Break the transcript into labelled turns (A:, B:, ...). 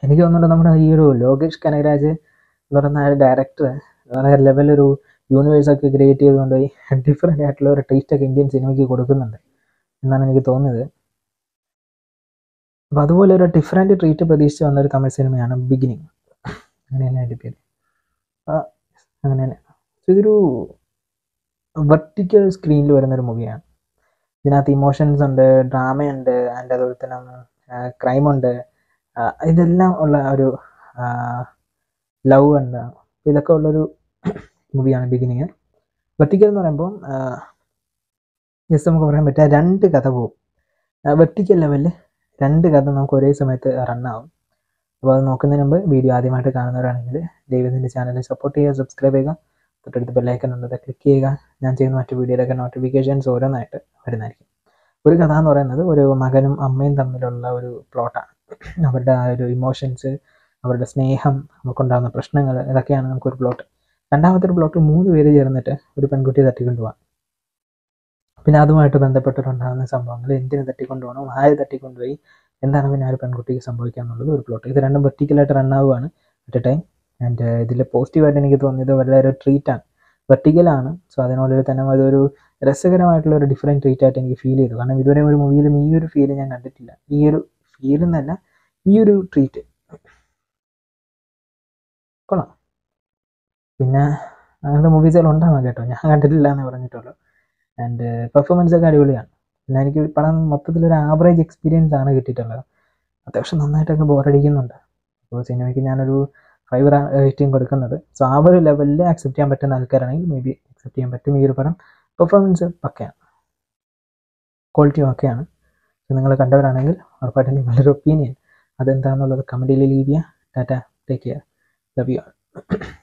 A: എനിക്ക് തോന്നുന്നുണ്ട് നമ്മുടെ ഈ ഒരു ലോകേഷ് കനകരാജ് എന്ന് പറയുന്ന ആ ഡയറക്ടർ വേറെ ലെവലൊരു യൂണിവേഴ്സൊക്കെ ക്രിയേറ്റ് ചെയ്തുകൊണ്ട് ഡിഫറെൻ്റ് ആയിട്ടുള്ള ഒരു ടേസ്റ്റ് ഒക്കെ ഇന്ത്യൻ സിനിമയ്ക്ക് കൊടുക്കുന്നുണ്ട് എന്നാണ് എനിക്ക് തോന്നുന്നത് അപ്പോൾ അതുപോലെ ഒരു ഡിഫറെൻറ്റ് ട്രീറ്റ് പ്രതീക്ഷിച്ച് വന്ന ഒരു തമിഴ് സിനിമയാണ് ബിഗിനിങ് അങ്ങനെ തന്നെ അതിൻ്റെ പേര് ആ, അങ്ങനെ തന്നെ So ഇതൊരു വെർട്ടിക്കൽ സ്ക്രീനിൽ വരുന്നൊരു മൂവിയാണ് ഇതിനകത്ത് ഇമോഷൻസ് ഉണ്ട് ഡ്രാമയുണ്ട് ആൻഡ് അതുപോലെ തന്നെ ക്രൈം ഉണ്ട് ആ, ഇതെല്ലാം ഉള്ള ഒരു ലവ് ഉണ്ട് അപ്പോൾ ഇതൊക്കെ ഉള്ളൊരു മൂവിയാണ് ബിഗിനിങ് വെർട്ടിക്കൽ എന്ന് പറയുമ്പോൾ ജസ്റ്റ് നമുക്ക് പറയാൻ പറ്റുക രണ്ട് കഥ പോകും വെർട്ടിക്കൽ ലെവലിൽ രണ്ട് കഥ നമുക്ക് ഒരേ സമയത്ത് റണ്ണാവും അപ്പോൾ അത് നോക്കുന്നതിന് മുമ്പ് വീഡിയോ ആദ്യമായിട്ട് കാണുന്നവരാണെങ്കിൽ ദൈവത്തിൻ്റെ ചാനൽ സപ്പോർട്ട് ചെയ്യുക സബ്സ്ക്രൈബ് ചെയ്യുക തൊട്ടടുത്ത് ബെല്ലൈക്കൺ ഉണ്ട് അത് ക്ലിക്ക് ചെയ്യുക ഞാൻ ചെയ്യുന്ന മറ്റു വീഡിയോയിലൊക്കെ നോട്ടിഫിക്കേഷൻസ് ഓരോന്നായിട്ട് വരുന്നതായിരിക്കും ഒരു കഥ എന്ന് പറയുന്നത് ഒരു മകനും അമ്മയും തമ്മിലുള്ള ഒരു പ്ലോട്ടാണ് അവരുടെ ആ ഒരു ഇമോഷൻസ് അവരുടെ സ്നേഹം നമുക്കുണ്ടാകുന്ന പ്രശ്നങ്ങൾ ഇതൊക്കെയാണ് നമുക്കൊരു പ്ലോട്ട് രണ്ടാമത്തെ ഒരു പ്ലോട്ട് മൂന്ന് പേര് ചേർന്നിട്ട് ഒരു പെൺകുട്ടിയെ തട്ടിക്കൊണ്ടുപോകാം പിന്നെ അതുമായിട്ട് ബന്ധപ്പെട്ടിട്ടുണ്ടാകുന്ന സംഭവങ്ങൾ എന്തിനു തട്ടിക്കൊണ്ടുപോകണം ആര് തട്ടിക്കൊണ്ടുപോയി എന്താണ് പിന്നെ ആ ഒരു പെൺകുട്ടിക്ക് സംഭവിക്കുക എന്നുള്ളത് ഒരു പ്ലോട്ട് ഇത് രണ്ടും വെർട്ടിക്കലായിട്ട് റൺ ആവുകയാണ് അറ്റ് എ ടൈം ആൻഡ് ഇതിൽ പോസിറ്റീവായിട്ട് എനിക്ക് തോന്നിയത് വളരെ ഒരു ട്രീറ്റാണ് വെർട്ടിക്കലാണ് സോ അതിനുള്ളിൽ തന്നെ അതൊരു രസകരമായിട്ടുള്ള ഒരു ഡിഫറെൻറ്റ് ട്രീറ്റ് ആയിട്ട് എനിക്ക് ഫീൽ ചെയ്തു കാരണം ഇതുവരെ ഒരു മൂവിയിലും ഈ ഒരു ഫീൽ ഞാൻ കണ്ടിട്ടില്ല ഈ ഒരു ഫീൽ എന്നല്ല ഈ ഒരു ട്രീറ്റ് കൊള്ളാം പിന്നെ അങ്ങനത്തെ മൂവീസുകൾ ഉണ്ടാവാം കേട്ടോ ഞാൻ കണ്ടിട്ടില്ല എന്ന് പറഞ്ഞിട്ടുള്ളൂ ആൻഡ് പെർഫോമൻസ് ഒക്കെ അടിപൊളിയാണ് പിന്നെ എനിക്ക് പടം മൊത്തത്തിലൊരു ആവറേജ് എക്സ്പീരിയൻസ് ആണ് കിട്ടിയിട്ടുള്ളത് അത്യാവശ്യം നന്നായിട്ടൊക്കെ ബോറടിക്കുന്നുണ്ട് അപ്പോൾ സിനിമയ്ക്ക് ഞാനൊരു ഫൈവ് റേറ്റിംഗ് കൊടുക്കുന്നത് സോ ആ ഒരു ലെവലിൽ അക്സെപ്റ്റ് ചെയ്യാൻ പറ്റുന്ന ആൾക്കാരാണെങ്കിൽ മേ ബി അക്സെപ്റ്റ് ചെയ്യാൻ പറ്റും ഈ ഒരു പടം പെർഫോമൻസ് പക്കയാണ് ക്വാളിറ്റി ഒക്കെയാണ് സോ നിങ്ങൾ കണ്ടവരാണെങ്കിൽ ഉറപ്പായിട്ടും നിങ്ങളുടെ ഒപ്പീനിയൻ അതെന്താണെന്നുള്ളത് കമൻറ്റിൽ ലീവ് ചെയ്യുക ടാറ്റ take care love you all